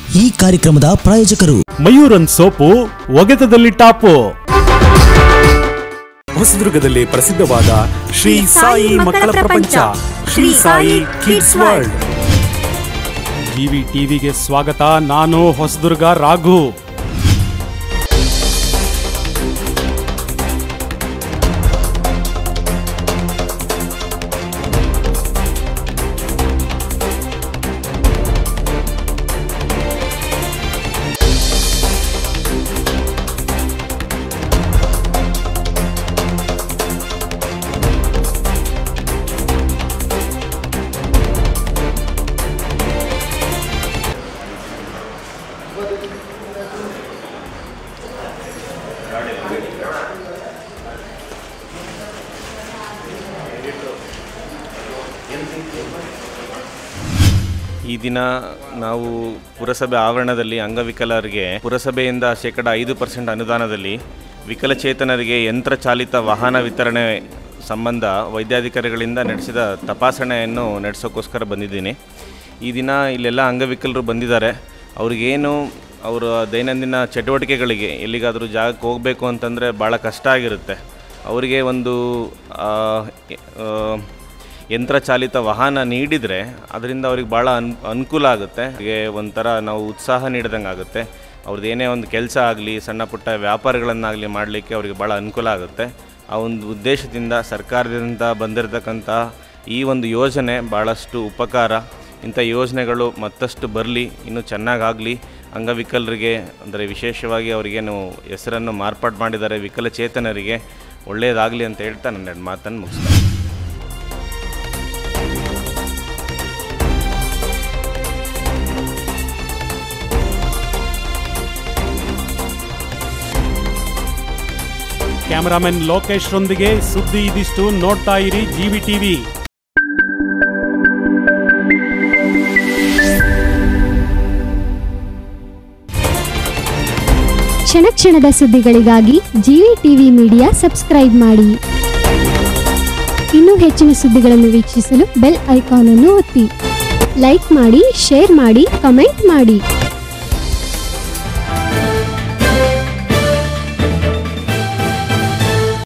ಈ ಕಾರ್ಯಕ್ರಮದ ಪ್ರಾಯೋಜಕರು ಮಯೂರನ್ ಸೋಪು ಒಗೆತದಲ್ಲಿ ಟಾಪು ಹೊಸದುರ್ಗದಲ್ಲಿ ಪ್ರಸಿದ್ಧವಾದ ಶ್ರೀ ಸಾಯಿ ಮಕ್ಕಳ ಪ್ರಪಂಚ Shri Sai kids world GV ಟಿವಿಗೆ ಸ್ವಾಗತ ನಾನು ಹೊಸದುರ್ಗ ರಾಘು ಈ ದಿನ ನಾವು ಪುರಸಭೆ ಆವರಣದಲ್ಲಿ ಅಂಗವಿಕಲರಿಗೆ ಪುರಸಭೆಯಿಂದ ಶೇಕಡ ಐದು ಪರ್ಸೆಂಟ್ ಅನುದಾನದಲ್ಲಿ ವಿಕಲಚೇತನರಿಗೆ ಯಂತ್ರಚಾಲಿತ ವಾಹನ ವಿತರಣೆ ಸಂಬಂಧ ವೈದ್ಯಾಧಿಕಾರಿಗಳಿಂದ ನಡೆಸಿದ ತಪಾಸಣೆಯನ್ನು ನಡೆಸೋಕ್ಕೋಸ್ಕರ ಬಂದಿದ್ದೀನಿ ಈ ದಿನ ಇಲ್ಲೆಲ್ಲ ಅಂಗವಿಕಲರು ಬಂದಿದ್ದಾರೆ ಅವ್ರಿಗೇನು ಅವರ ದೈನಂದಿನ ಚಟುವಟಿಕೆಗಳಿಗೆ ಎಲ್ಲಿಗಾದರೂ ಜಾಗಕ್ಕೆ ಹೋಗಬೇಕು ಅಂತಂದರೆ ಭಾಳ ಕಷ್ಟ ಆಗಿರುತ್ತೆ ಅವರಿಗೆ ಒಂದು ಆ, ಆ, ಯಂತ್ರಚಾಲಿತ ವಾಹನ ನೀಡಿದರೆ ಅದರಿಂದ ಅವ್ರಿಗೆ ಭಾಳ ಅನ್ ಅನುಕೂಲ ಆಗುತ್ತೆ ಹಾಗೆ ಒಂಥರ ನಾವು ಉತ್ಸಾಹ ನೀಡಿದಂಗೆ ಆಗುತ್ತೆ ಅವ್ರದ್ದು ಏನೇ ಒಂದು ಕೆಲಸ ಆಗಲಿ ಸಣ್ಣ ಪುಟ್ಟ ವ್ಯಾಪಾರಗಳನ್ನಾಗಲಿ ಮಾಡಲಿಕ್ಕೆ ಅವರಿಗೆ ಭಾಳ ಅನುಕೂಲ ಆಗುತ್ತೆ ಆ ಒಂದು ಉದ್ದೇಶದಿಂದ ಸರ್ಕಾರದಿಂದ ಬಂದಿರತಕ್ಕಂಥ ಈ ಒಂದು ಯೋಜನೆ ಭಾಳಷ್ಟು ಉಪಕಾರ ಇಂಥ ಯೋಜನೆಗಳು ಮತ್ತಷ್ಟು ಬರಲಿ ಇನ್ನೂ ಚೆನ್ನಾಗಾಗಲಿ ಅಂಗವಿಕಲರಿಗೆ ಅಂದರೆ ವಿಶೇಷವಾಗಿ ಅವರಿಗೇನು ಹೆಸರನ್ನು ಮಾರ್ಪಾಡು ಮಾಡಿದ್ದಾರೆ ವಿಕಲಚೇತನರಿಗೆ ಒಳ್ಳೆಯದಾಗಲಿ ಅಂತ ಹೇಳ್ತಾ ನನ್ನ ಎರಡು ಮಾತನ್ನು ಮುಗಿಸ್ತೀನಿ ಕ್ಯಾಮರಾಮನ್ ಲೋಕೇಶ್ರೊಂದಿಗೆ ಸುದ್ದಿ ಇದಿಷ್ಟು ನೋಡ್ತಾ ಇರಿ ಜಿವಿ ಟಿವಿ ಕ್ಷಣ ಕ್ಷಣದ ಸುದ್ದಿಗಳಿಗಾಗಿ ಜಿವಿ ಟಿವಿ ಮೀಡಿಯಾ ಸಬ್ಸ್ಕ್ರೈಬ್ ಮಾಡಿ ಇನ್ನೂ ಹೆಚ್ಚಿನ ಸುದ್ದಿಗಳನ್ನು ವೀಕ್ಷಿಸಲು ಬೆಲ್ ಐಕಾನ್ ಅನ್ನು ಒತ್ತಿ ಲೈಕ್ ಮಾಡಿ ಶೇರ್ ಮಾಡಿ ಕಮೆಂಟ್ ಮಾಡಿ